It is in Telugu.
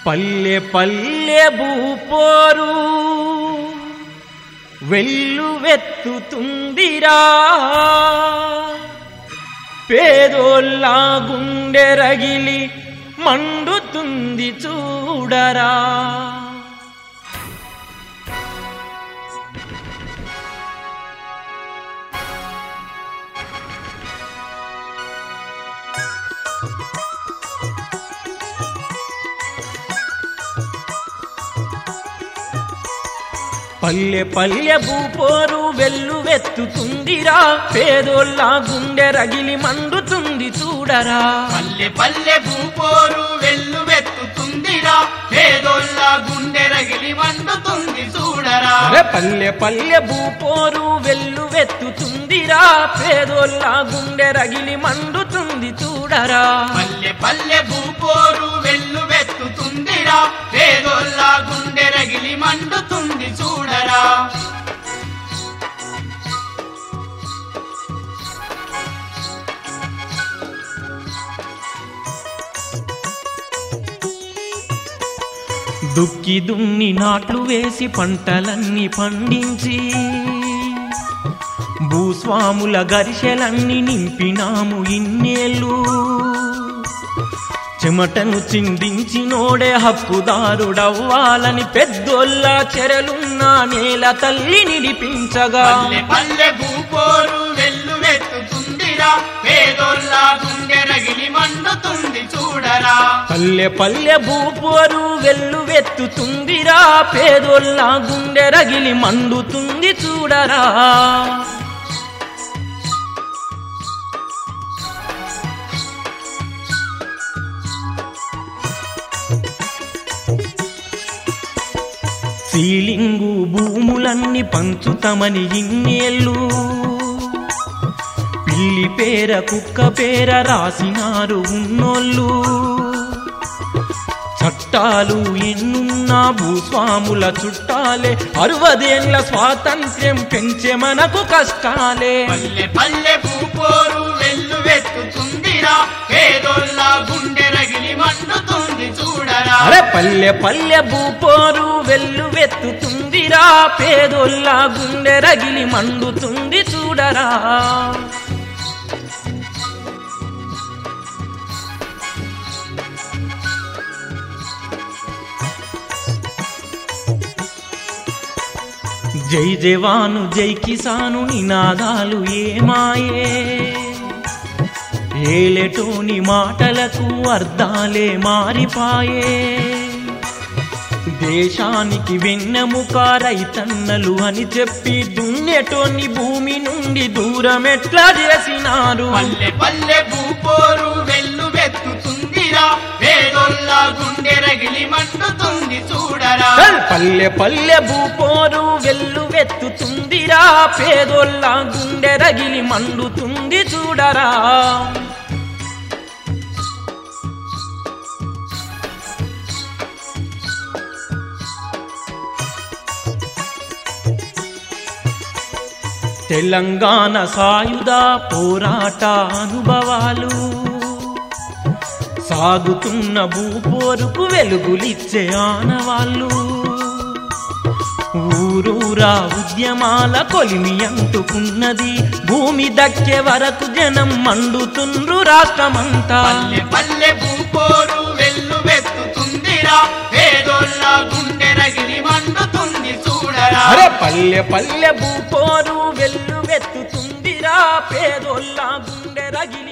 పల్లె పల్లె భూపోరు వెల్లువెత్తుతుందిరా పేదోళ్ళ గుండె రగిలి మండుతుంది చూడరా పల్లె పల్లె భూపోరు వెల్లువెత్తుతుందిరా పేదోళ్ళ గుండె రగిలి మండుతుంది చూడరా పల్లె పల్లె భూపోరు వెల్లు వెత్తుతుందిరా పేదోళ్ళ గుండె రగిలి మండుతుంది చూడరా అరే పల్లె పల్లె భూపోరు వెల్లువెత్తుతుందిరా పేదోళ్ళ గుండె రగిలి మండుతుంది చూడరా పల్లె పల్లె భూపోరు వెల్లు వెత్తుతుందిరా పేదోళ్ళ గుండె రగిలి మండుతుంది చూడరా దుక్కి దున్ని నాట్లు వేసి పంటలన్నీ పండించి భూస్వాముల గరిసెలన్నీ నింపినాము ఇన్నేళ్ళు చెమటను చిందించి నోడే హక్కుదారుడవ్వాలని పెద్దోళ్ళ చెరలున్న నేల తల్లి నిడిపించగా పల్లె పల్లె భూపోరు వెల్లు వెత్తుతుందిరా పేదోళ్ళ గుండె రగిలి మండుతుంది చూడరా పల్లె పల్లె భూపోరు వెల్లువెత్తుతుందిరా పేదోళ్ళ గుండె రగిలి మండుతుంది చూడరా సీలింగు భూములన్నీ పంచుతమని ఇన్నేళ్ళు పిల్లి పేర కుక్క పేర రాసినారు ఉన్నోళ్ళు చట్టాలు ఎన్నున్నా భూస్వాముల చుట్టాలే అరవదేండ్ల స్వాతంత్ర్యం పెంచే మనకు కష్టాలే పల్లె పల్లె భూపోరు వెల్లు వెత్తుతుందిరా పేదోళ్ళ గుండె రగిలి మండుతుంది చూడరా అరే పల్లె పల్లె భూపోరు వెల్లు వెత్తుతుందిరా పేదోళ్ళ గుండె రగిలి మండుతుంది చూడరా జై జవాను జై కిసాను నినాదాలు ఏమాయే ఏలెటోని మాటలకు అర్థాలే మారిపాయే దేశానికి వెన్నెముక రైతన్నలు అని చెప్పి దున్నెటోని భూమి నుండి దూరమెట్లా చేసినారు పల్లె పల్లె భూపోరు వెల్లు వెత్తుతుందిరా పేదోళ్ళ గుండె రగిలి మండుతుంది చూడరా చల్ పల్లె పల్లె భూపోరు వెల్లు వెత్తుతుందిరా పేదోళ్ళ గుండె రగిలి మండుతుంది చూడరా తెలంగాణ సాయుధ పోరాట అనుభవాలు సాగుతున్న భూపోరుకు వెలుగులిచ్చే ఆనవాళ్ళు ఊరూరా ఉద్యమాల కొలిమి అంటుకున్నది భూమి దక్కే వరకు జనం మండుతుండ్రు రాష్ట్రమంతా పల్లె పల్లె భూపోరు వెల్లు వెత్తుతుందిరా పేదోళ్ళ గుండె రగిలి మండుతుంది చూడరా అరే పల్లె పల్లె భూపోరు వెల్లు వెత్తుతుందిరా పేదోళ్ళ గుండె రగిలి